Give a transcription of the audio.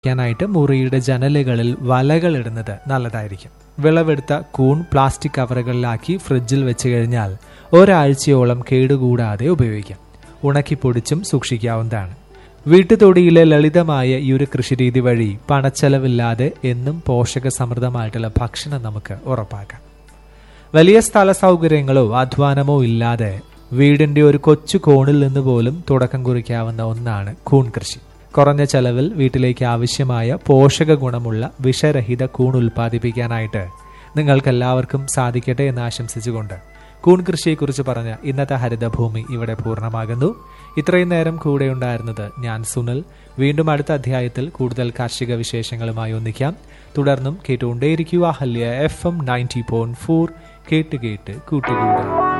ാനായിട്ട് മുറിയുടെ ജനലുകളിൽ വലകൾ ഇടുന്നത് നല്ലതായിരിക്കും വിളവെടുത്ത കൂൺ പ്ലാസ്റ്റിക് കവറുകളിലാക്കി ഫ്രിഡ്ജിൽ വെച്ച് കഴിഞ്ഞാൽ ഒരാഴ്ചയോളം കേടുകൂടാതെ ഉപയോഗിക്കാം ഉണക്കിപ്പൊടിച്ചും സൂക്ഷിക്കാവുന്നതാണ് വീട്ടുതൊടിയിലെ ലളിതമായ ഈ ഒരു കൃഷിരീതി വഴി പണച്ചെലവില്ലാതെ എന്നും പോഷക സമൃദ്ധമായിട്ടുള്ള ഭക്ഷണം നമുക്ക് ഉറപ്പാക്കാം വലിയ സ്ഥല സൗകര്യങ്ങളോ അധ്വാനമോ ഇല്ലാതെ വീടിന്റെ ഒരു കൊച്ചു കോണിൽ നിന്ന് പോലും തുടക്കം കുറിക്കാവുന്ന ഒന്നാണ് കൂൺ കൃഷി കുറഞ്ഞ ചെലവിൽ വീട്ടിലേക്ക് ആവശ്യമായ പോഷക ഗുണമുള്ള വിഷരഹിത കൂൺ ഉൽപ്പാദിപ്പിക്കാനായിട്ട് നിങ്ങൾക്കെല്ലാവർക്കും സാധിക്കട്ടെ എന്ന് ആശംസിച്ചുകൊണ്ട് കൂൺ കൃഷിയെക്കുറിച്ച് പറഞ്ഞ ഇന്നത്തെ ഹരിതഭൂമി ഇവിടെ പൂർണ്ണമാകുന്നു ഇത്രയും നേരം കൂടെ ഉണ്ടായിരുന്നത് ഞാൻ സുനിൽ വീണ്ടും അടുത്ത അധ്യായത്തിൽ കൂടുതൽ കാർഷിക വിശേഷങ്ങളുമായി ഒന്നിക്കാം തുടർന്നും കേട്ടുകൊണ്ടേയിരിക്കുക ഹല്യ F M ninety point four കേട്ട് കേട്ട് കൂട്ടുകൂടാം